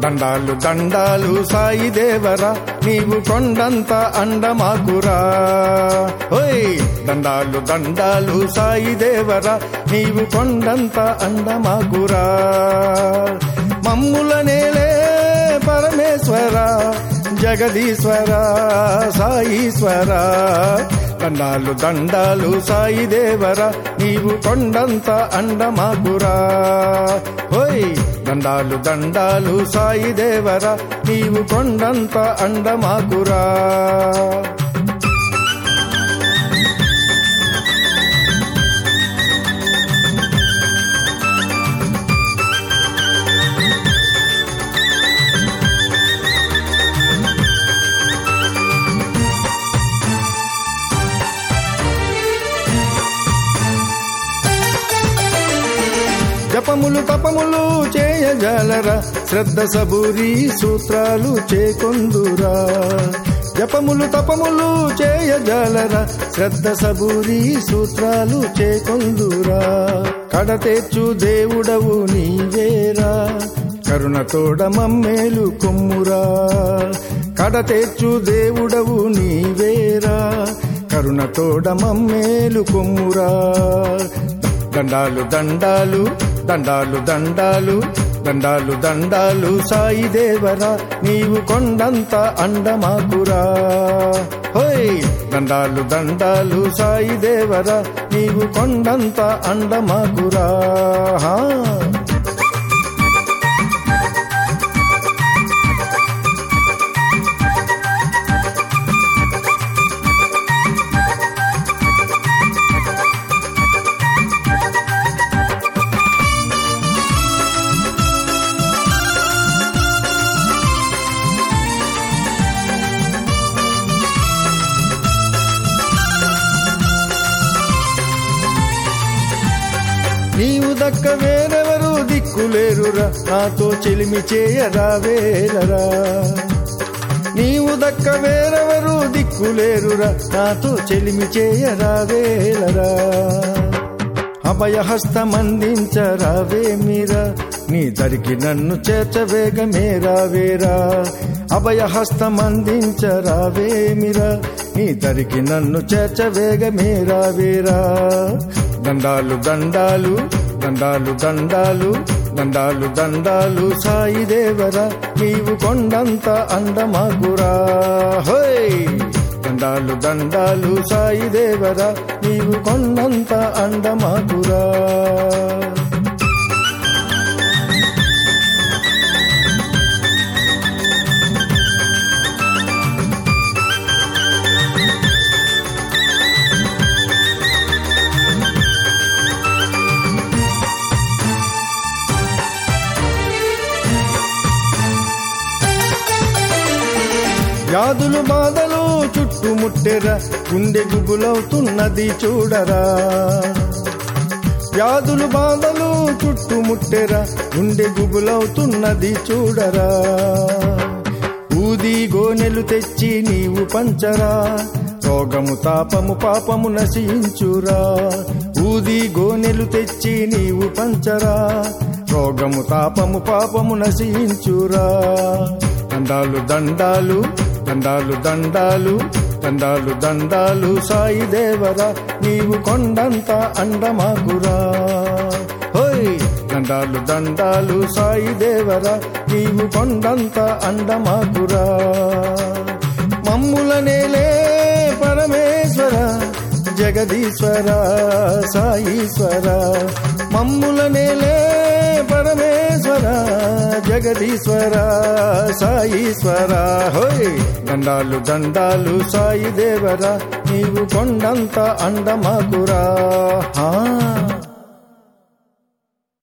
దండాలు దండాలు సాయి దేవరా నీవు కొండంత అండమాకురా ఓయ్ దండాలు దండాలు సాయి దేవరా నీవు కొండంత అండమాకురా మమ్ముల నేలే పరమేశ్వర జగదీశ్వర సాయీశ్వర దండాలు దండాలు సాయి దేవర నీవు కొండంత అండమాకురా హోయ్ దండాలు దండాలు సాయి దేవర నీవు కొండంత అండమాకురా జపములు తపములు చేయజాలరా శ్రద్ధ సబూరి సూత్రాలు చేకొందురా జపములు తపములు చేయజాలరా శ్రద్ధ సబూరి సూత్రాలు చేకొందురా కడతేర్చు దేవుడవు నీవేరా కరుణతోడ మమ్మేలు కొమ్మురా కడతేర్చు దేవుడవు నీవేరా కరుణతోడ మమ్మేలు కొమ్మురా దండాలు దండాలు దండాలు దండాలు దండాలు దండాలు సాయి దేవరా నీవు కొండంత అండమాకురా హోయ్ దండాలు దండాలు సాయి దేవరా నీవు కొండంత అండమాకురా హా నీవు దక్క వేరెవరు దిక్కులేరురా నాతో చెలిమి చేయరా వేలరా నీవు దక్క వేరెవరు దిక్కులేరురా నాతో చెలిమి చేయరా వేలరా అభయహస్తమందించరావేమిరా నీ దరికి నన్ను చేర్చవేగమేరా వేరా అభయహస్తమందించరావేమిరా నీ దరికి నన్ను చేర్చవేగమేరా వేరా దండాలు దండాలు దండాలు దండాలు దండాలు దండాలు సాయి దేవరా నీవు కొండంత అండమగురా హోయ్ దండాలు దండాలు సాయి దేవరా నీవు కొండంత అండమగురా వ్యాధులు బాధలు చుట్టుముట్టెరా గుండె గుబులవుతున్నది చూడరా వ్యాధులు బాధలు చుట్టుముట్టెరా గుండె గుబులవుతున్నది చూడరా ఊది గోనెలు తెచ్చి నీవు పంచరా రోగము తాపము పాపము నశించురా ఊది గోనెలు తెచ్చి నీవు పంచరా రోగము తాపము పాపము నశించురా దండాలు దండాలు దండాలు దండాలు దండాలు దండాలు సాయి దేవరా నీవు కొండంత అండమాకురా హోయ్ దండాలు దండాలు సాయి దేవరా నీవు కొండంత అండమాకురా మమ్ముల నేలే పరమేశ్వర జగదీశ్వర సాయీశ్వర మమ్ముల నేలే పరమేశ్వర జగదీశ్వర సాయీశ్వర హోయ్ దండాలు దండాలు సాయి దేవరా నీవు కొండంత అండమాకురా హా